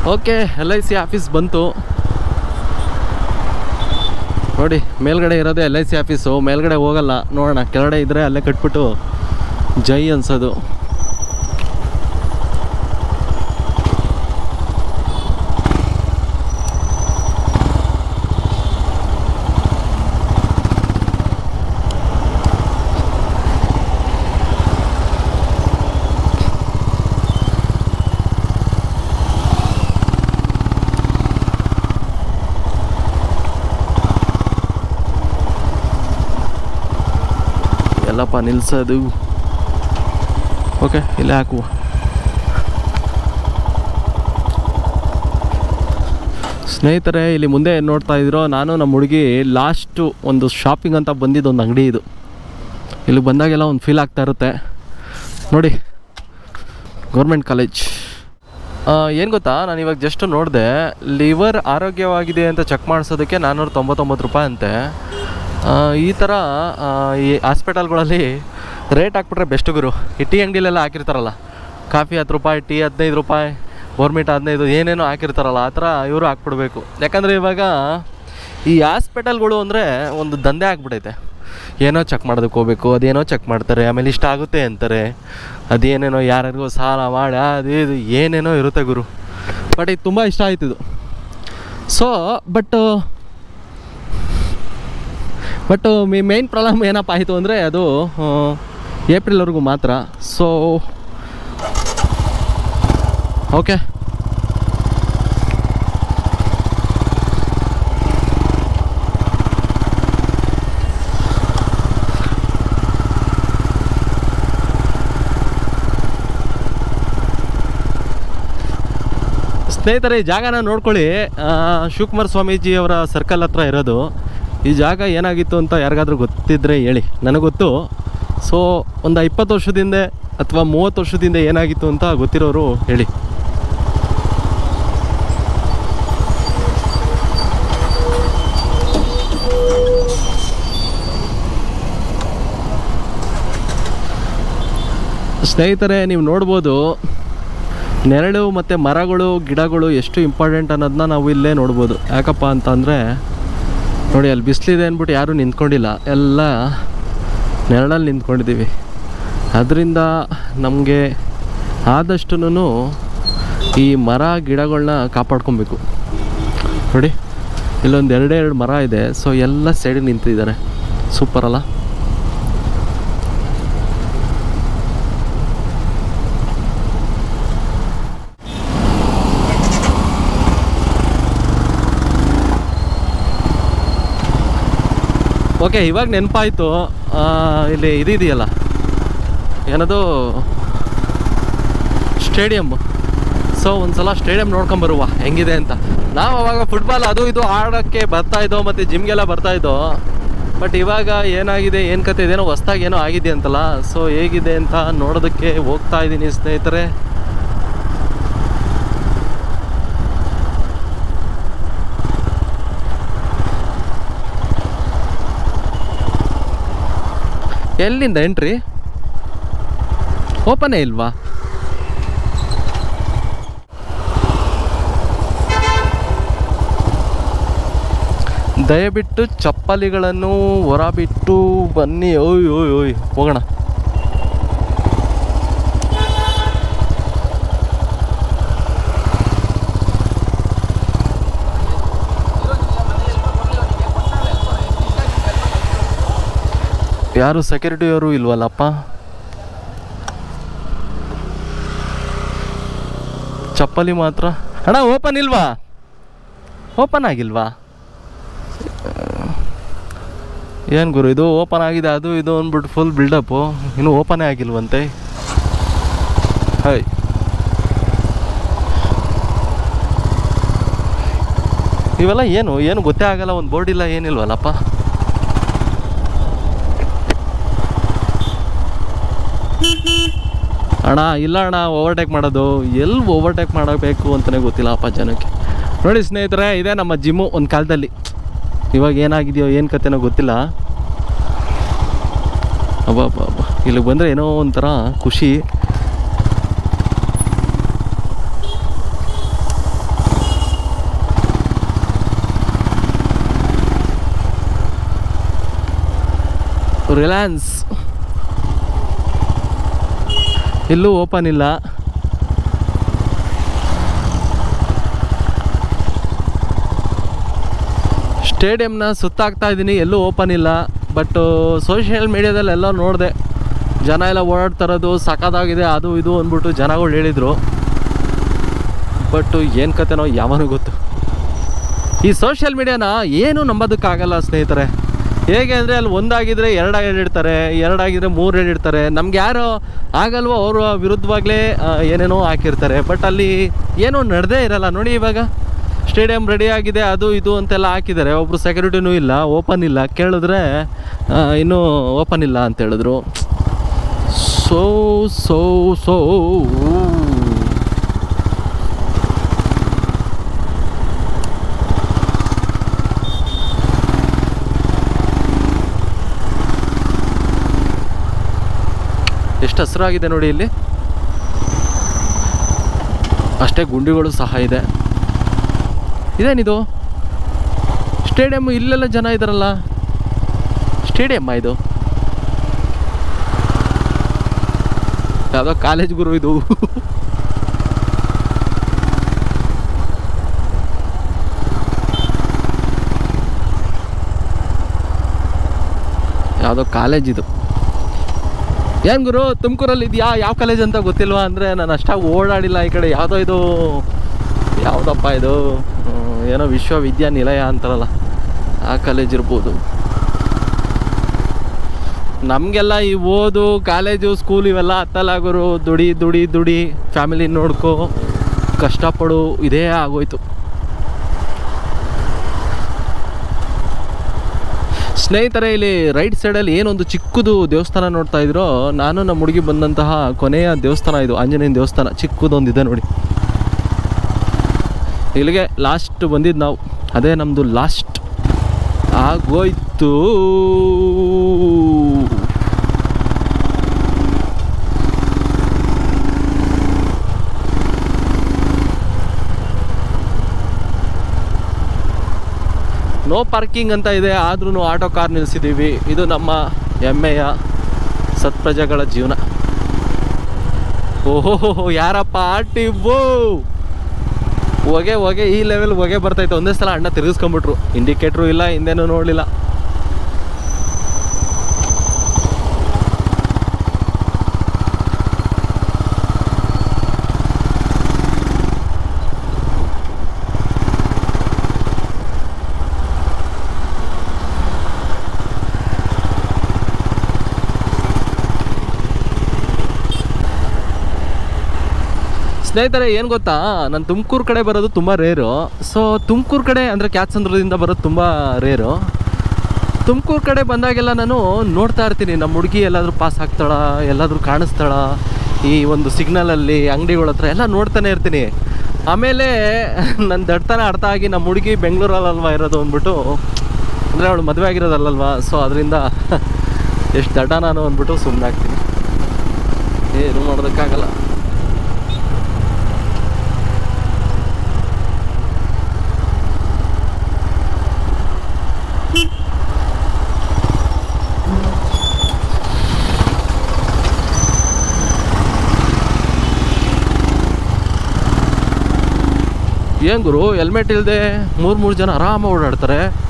okay L I C office ಬಂತು ನೋಡಿ ಮೇಲ್ಗಡೆ ಇರೋದೇ ಎಲ್ ಐ ಸಿ ಆಫೀಸು ಮೇಲ್ಗಡೆ ಹೋಗಲ್ಲ ನೋಡೋಣ ಕೆಳಗಡೆ ಇದ್ದರೆ ಅಲ್ಲೇ ಕಟ್ಬಿಟ್ಟು ಜೈ ಅನ್ಸೋದು ಎಲ್ಲಪ್ಪ ನಿಲ್ಸೋದು ಓಕೆ ಇಲ್ಲೇ ಹಾಕುವ ಸ್ನೇಹಿತರೆ ಇಲ್ಲಿ ಮುಂದೆ ಏನು ನೋಡ್ತಾ ಇದ್ರೋ ನಾನು ನಮ್ಮ ಹುಡುಗಿ ಲಾಸ್ಟು ಒಂದು ಶಾಪಿಂಗ್ ಅಂತ ಬಂದಿದ್ದು ಒಂದು ಅಂಗಡಿ ಇದು ಇಲ್ಲಿ ಬಂದಾಗೆಲ್ಲ ಒಂದು ಫೀಲ್ ಆಗ್ತಾ ಇರುತ್ತೆ ನೋಡಿ ಗೌರ್ಮೆಂಟ್ ಕಾಲೇಜ್ ಏನು ಗೊತ್ತಾ ನಾನು ಇವಾಗ ಜಸ್ಟ್ ನೋಡಿದೆ ಲಿವರ್ ಆರೋಗ್ಯವಾಗಿದೆ ಅಂತ ಚೆಕ್ ಮಾಡಿಸೋದಕ್ಕೆ ನಾನ್ನೂರ ತೊಂಬತ್ತೊಂಬತ್ತು ರೂಪಾಯಿ ಅಂತೆ ಆ, ಈ ಥರ ಆ, ಈ ಹಾಸ್ಪಿಟಲ್ಗಳಲ್ಲಿ ರೇಟ್ ಹಾಕ್ಬಿಟ್ರೆ ಬೆಸ್ಟ್ ಗುರು ಈ ಟೀ ಅಂಗಡಿಲೆಲ್ಲ ಹಾಕಿರ್ತಾರಲ್ಲ ಕಾಫಿ ಹತ್ತು ರೂಪಾಯಿ ಟೀ ಹದಿನೈದು ರೂಪಾಯಿ ಬೋರ್ಮಿಟ್ ಹದಿನೈದು ಏನೇನೋ ಹಾಕಿರ್ತಾರಲ್ಲ ಆ ಥರ ಇವರು ಹಾಕ್ಬಿಡ್ಬೇಕು ಯಾಕಂದರೆ ಇವಾಗ ಈ ಹಾಸ್ಪಿಟಲ್ಗಳು ಅಂದರೆ ಒಂದು ದಂಧೆ ಆಗ್ಬಿಟ್ಟೈತೆ ಏನೋ ಚೆಕ್ ಮಾಡೋದಕ್ಕೆ ಹೋಗ್ಬೇಕು ಅದೇನೋ ಚೆಕ್ ಮಾಡ್ತಾರೆ ಆಮೇಲೆ ಇಷ್ಟ ಆಗುತ್ತೆ ಅಂತಾರೆ ಅದೇನೇನೋ ಯಾರಿಗೂ ಸಾಲ ಮಾಡಿ ಅದು ಇದು ಏನೇನೋ ಇರುತ್ತೆ ಗುರು ಬಟ್ ಇದು ತುಂಬ ಇಷ್ಟ ಆಯ್ತು ಇದು ಸೊ ಬಟ್ ಬಟ್ ಮೇ ಮೇನ್ ಪ್ರಾಬ್ಲಮ್ ಏನಪ್ಪ ಆಯಿತು ಅಂದರೆ ಅದು ಏಪ್ರಿಲ್ವರೆಗೂ ಮಾತ್ರ ಸೊ ಓಕೆ ಸ್ನೇಹಿತರೆ ಈ ಜಾಗನ ನೋಡ್ಕೊಳ್ಳಿ ಆ, ಶಿವಕುಮಾರ ಸ್ವಾಮೀಜಿ ಅವರ ಸರ್ಕಲ್ ಹತ್ರ ಇರೋದು ಈ ಜಾಗ ಏನಾಗಿತ್ತು ಅಂತ ಯಾರಿಗಾದ್ರೂ ಗೊತ್ತಿದ್ರೆ ಹೇಳಿ ನನಗೆ ಗೊತ್ತು ಸೊ ಒಂದು ಇಪ್ಪತ್ತು ವರ್ಷದಿಂದ ಅಥವಾ ಮೂವತ್ತು ವರ್ಷದಿಂದ ಏನಾಗಿತ್ತು ಅಂತ ಗೊತ್ತಿರೋರು ಹೇಳಿ ಸ್ನೇಹಿತರೆ ನೀವು ನೋಡ್ಬೋದು ನೆರಳು ಮತ್ತು ಮರಗಳು ಗಿಡಗಳು ಎಷ್ಟು ಇಂಪಾರ್ಟೆಂಟ್ ಅನ್ನೋದನ್ನ ನಾವು ಇಲ್ಲೇ ನೋಡ್ಬೋದು ಯಾಕಪ್ಪ ಅಂತಂದರೆ ನೋಡಿ ಅಲ್ಲಿ ಬಿಸಿಲಿದೆ ಅಂದ್ಬಿಟ್ಟು ಯಾರೂ ನಿಂತ್ಕೊಂಡಿಲ್ಲ ಎಲ್ಲ ನೆರಳಲ್ಲಿ ನಿಂತ್ಕೊಂಡಿದ್ದೀವಿ ಅದರಿಂದ ನಮಗೆ ಆದಷ್ಟು ಈ ಮರ ಗಿಡಗಳನ್ನ ಕಾಪಾಡ್ಕೊಬೇಕು ನೋಡಿ ಇಲ್ಲೊಂದು ಎರಡೇ ಎರಡು ಮರ ಇದೆ ಸೊ ಎಲ್ಲ ಸೈಡಿಗೆ ನಿಂತಿದ್ದಾರೆ ಸೂಪರ್ ಅಲ್ಲ ಓಕೆ ಇವಾಗ ನೆನಪಾಯಿತು ಇಲ್ಲಿ ಇದಿದೆಯಲ್ಲ ಏನದು ಸ್ಟೇಡಿಯಮ್ ಸೊ ಒಂದ್ಸಲ ಸ್ಟೇಡಿಯಂ ನೋಡ್ಕೊಂಬರುವ ಹೆಂಗಿದೆ ಅಂತ ನಾವು ಅವಾಗ ಫುಟ್ಬಾಲ್ ಅದು ಇದು ಆಡೋಕ್ಕೆ ಬರ್ತಾ ಇದ್ದೋ ಮತ್ತು ಜಿಮ್ಗೆಲ್ಲ ಬರ್ತಾ ಇದ್ದೋ ಬಟ್ ಇವಾಗ ಏನಾಗಿದೆ ಏನು ಕತೆ ಇದೇನೋ ಹೊಸ್ದಾಗಿ ಏನೋ ಆಗಿದೆ ಅಂತಲ್ಲ ಸೊ ಹೇಗಿದೆ ಅಂತ ನೋಡೋದಕ್ಕೆ ಹೋಗ್ತಾ ಇದ್ದೀನಿ ಸ್ನೇಹಿತರೆ ಎಲ್ಲಿಂದ ಎಂಟ್ರಿ ಓಪನೇ ಇಲ್ವಾ ದಯವಿಟ್ಟು ಚಪ್ಪಲಿಗಳನ್ನು ಹೊರಬಿಟ್ಟು ಬನ್ನಿ ಓಯ್ ಓಯ್ ಓಯ್ ಹೋಗೋಣ ಯಾರು ಸೆಕ್ಯೂರಿಟಿಯವರು ಇಲ್ವಲ್ಲಪ್ಪ ಚಪ್ಪಲಿ ಮಾತ್ರ ಅಣ್ಣ ಓಪನ್ ಇಲ್ವಾ ಓಪನ್ ಆಗಿಲ್ವಾ ಏನು ಗುರು ಇದು ಓಪನ್ ಆಗಿದೆ ಅದು ಇದು ಅಂದ್ಬಿಟ್ಟು ಫುಲ್ ಬಿಲ್ಡಪ್ಪು ಇನ್ನೂ ಓಪನೇ ಆಗಿಲ್ವಂತೆ ಹಾಯ್ ಇವೆಲ್ಲ ಏನು ಏನು ಗೊತ್ತೇ ಆಗಲ್ಲ ಒಂದು ಬೋರ್ಡ್ ಇಲ್ಲ ಏನಿಲ್ವಲ್ಲಪ್ಪ ಅಣ್ಣ ಇಲ್ಲ ಅಣ್ಣ ಓವರ್ಟೇಕ್ ಮಾಡೋದು ಎಲ್ಲಿ ಓವರ್ಟೇಕ್ ಮಾಡಬೇಕು ಅಂತಲೇ ಗೊತ್ತಿಲ್ಲಪ್ಪ ಜನಕ್ಕೆ ನೋಡಿ ಸ್ನೇಹಿತರೆ ಇದೇ ನಮ್ಮ ಜಿಮ್ಮು ಒಂದು ಕಾಲದಲ್ಲಿ ಇವಾಗ ಏನಾಗಿದೆಯೋ ಏನು ಕತೆನೋ ಗೊತ್ತಿಲ್ಲ ಅಬ್ಬಾ ಅಬ್ಬಾ ಅಬ್ಬಾ ಇಲ್ಲಿಗೆ ಬಂದರೆ ಏನೋ ಒಂಥರ ಖುಷಿ ರಿಲಯನ್ಸ್ ಇಲ್ಲೂ ಓಪನ್ ಇಲ್ಲ ಸ್ಟೇಡಿಯಂನ ಸುತ್ತಾಕ್ತಾ ಇದ್ದೀನಿ ಎಲ್ಲೂ ಓಪನ್ ಇಲ್ಲ ಬಟ್ ಸೋಷಿಯಲ್ ಮೀಡ್ಯಾದಲ್ಲಿ ಎಲ್ಲ ನೋಡಿದೆ ಜನ ಎಲ್ಲ ಓಡಾಡ್ತಾ ಇರೋದು ಸಖತ್ತಾಗಿದೆ ಅದು ಇದು ಅಂದ್ಬಿಟ್ಟು ಜನಗಳು ಹೇಳಿದರು ಬಟ್ ಏನು ಕತೆನೋ ಯಾವನೂ ಗೊತ್ತು ಈ ಸೋಷಿಯಲ್ ಮೀಡಿಯಾನ ಏನೂ ನಂಬೋದಕ್ಕಾಗಲ್ಲ ಸ್ನೇಹಿತರೆ ಹೇಗೆ ಅಂದರೆ ಅಲ್ಲಿ ಒಂದಾಗಿದ್ರೆ ಎರಡು ಹೇಳಿರ್ತಾರೆ ಎರಡಾಗಿದ್ರೆ ಮೂರು ಹೇಳಿರ್ತಾರೆ ನಮ್ಗೆ ಯಾರು ಆಗಲ್ವೋ ಅವರು ವಿರುದ್ಧವಾಗಲೇ ಏನೇನೋ ಹಾಕಿರ್ತಾರೆ ಬಟ್ ಅಲ್ಲಿ ಏನೂ ನಡೆದೇ ಇರಲ್ಲ ನೋಡಿ ಇವಾಗ ಸ್ಟೇಡಿಯಂ ರೆಡಿ ಆಗಿದೆ ಅದು ಇದು ಅಂತೆಲ್ಲ ಹಾಕಿದ್ದಾರೆ ಒಬ್ಬರು ಸೆಕ್ಯೂರಿಟಿನೂ ಇಲ್ಲ ಓಪನ್ ಇಲ್ಲ ಕೇಳಿದ್ರೆ ಆ, ಇನ್ನೂ ಓಪನ್ ಇಲ್ಲ ಅಂತ ಹೇಳಿದ್ರು ಸೋ ಸೋ ಸೋ ಎಷ್ಟು ಹಸಿರಾಗಿದೆ ನೋಡಿ ಇಲ್ಲಿ ಅಷ್ಟೇ ಗುಂಡಿಗಳು ಸಹ ಇದೆ ಇದೇನಿದು ಸ್ಟೇಡಿಯಂ ಇಲ್ಲೆಲ್ಲ ಜನ ಇದಾರಲ್ಲ ಸ್ಟೇಡಿಯಮ್ಮ ಇದು ಯಾವುದೋ ಕಾಲೇಜ್ ಗುರು ಇದು ಯಾವುದೋ ಕಾಲೇಜ್ ಇದು ಏನು ಗುರು ತುಮಕೂರಲ್ಲಿ ಇದೆಯಾ ಯಾವ ಕಾಲೇಜ್ ಅಂತ ಗೊತ್ತಿಲ್ವಾ ಅಂದರೆ ನಾನು ಅಷ್ಟಾಗಿ ಓಡಾಡಿಲ್ಲ ಈ ಕಡೆ ಯಾವುದೋ ಇದು ಯಾವುದಪ್ಪ ಇದು ಹ್ಮ್, ಏನೋ ವಿಶ್ವವಿದ್ಯಾನಿಲಯ ಅಂತಾರಲ್ಲ ಆ ಕಾಲೇಜ್ ಇರ್ಬೋದು ನಮಗೆಲ್ಲ ಈ ಓದು ಕಾಲೇಜು ಸ್ಕೂಲ್ ಇವೆಲ್ಲ ಹತ್ತಲ್ಲ ಗುರು ದುಡಿ ದುಡಿ ದುಡಿ ಫ್ಯಾಮಿಲಿ ನೋಡ್ಕೋ ಕಷ್ಟಪಡು ಇದೇ ಆಗೋಯ್ತು ಸ್ನೇಹಿತರೆ ಇಲ್ಲಿ ರೈಟ್ ಸೈಡಲ್ಲಿ ಏನೊಂದು ಚಿಕ್ಕದು ದೇವಸ್ಥಾನ ನೋಡ್ತಾ ಇದ್ರೋ ನಾನು ನಮ್ಮ ಹುಡುಗಿ ಬಂದಂತಹ ಕೊನೆಯ ದೇವಸ್ಥಾನ ಇದು ಆಂಜನೇಯನ ದೇವಸ್ಥಾನ ಚಿಕ್ಕದೊಂದಿದೆ ನೋಡಿ ಇಲ್ಲಿಗೆ ಲಾಸ್ಟ್ ಬಂದಿದ್ದು ನಾವು ಅದೇ ನಮ್ಮದು ಲಾಸ್ಟ್ ಆಗೋಯ್ತು ನೋ ಪಾರ್ಕಿಂಗ್ ಅಂತ ಇದೆ ಆದ್ರೂ ಆಟೋ ಕಾರ್ ನಿಲ್ಲಿಸಿದ್ದೀವಿ ಇದು ನಮ್ಮ ಹೆಮ್ಮೆಯ ಸತ್ಪ್ರಜೆಗಳ ಜೀವನ ಓಹೋ ಯಾರಪ್ಪ ಆಟಿಬ್ಬು ಹೊಗೆ ಹೊಗೆ ಈ ಲೆವೆಲ್ ಹೊಗೆ ಬರ್ತೈತೆ ಒಂದೇ ಸಲ ಅಣ್ಣ ತಿರುಗಿಸ್ಕೊಂಬಿಟ್ರು ಇಂಡಿಕೇಟ್ರು ಇಲ್ಲ ಹಿಂದೆನೂ ನೋಡಲಿಲ್ಲ ಸ್ನೇಹಿತರೆ ಏನು ಗೊತ್ತಾ ನಾನು ತುಮಕೂರು ಕಡೆ ಬರೋದು ತುಂಬ ರೇರು ಸೊ ತುಮಕೂರು ಕಡೆ ಅಂದರೆ ಕ್ಯಾತ್ಸಂದ್ರದಿಂದ ಬರೋದು ತುಂಬ ರೇರು ತುಮಕೂರು ಕಡೆ ಬಂದಾಗೆಲ್ಲ ನಾನು ನೋಡ್ತಾ ಇರ್ತೀನಿ ನಮ್ಮ ಹುಡುಗಿ ಎಲ್ಲಾದರೂ ಪಾಸ್ ಆಗ್ತಾಳ ಎಲ್ಲಾದರೂ ಕಾಣಿಸ್ತಾಳ ಈ ಒಂದು ಸಿಗ್ನಲಲ್ಲಿ ಅಂಗಡಿಗಳ ಹತ್ರ ಎಲ್ಲ ನೋಡ್ತಾನೆ ಇರ್ತೀನಿ ಆಮೇಲೆ ನನ್ನ ದಡ್ತನ ಅರ್ಥ ಆಗಿ ನಮ್ಮ ಹುಡುಗಿ ಬೆಂಗಳೂರಲ್ಲಲ್ವಾ ಇರೋದು ಅಂದ್ಬಿಟ್ಟು ಅಂದರೆ ಅವಳು ಮದುವೆ ಆಗಿರೋದಲ್ಲಲ್ವಾ ಸೊ ಅದರಿಂದ ಎಷ್ಟು ದಡ್ಡ ನಾನು ಅಂದ್ಬಿಟ್ಟು ಸುಮ್ಮನೆ ಆಗ್ತೀನಿ ಏನು ಮಾಡೋದಕ್ಕಾಗಲ್ಲ ಏನು ಗುರು ಹೆಲ್ಮೆಟ್ ಇಲ್ಲದೆ ಮೂರು ಮೂರು ಜನ ಆರಾಮಾಗಿ ಓಡಾಡ್ತಾರೆ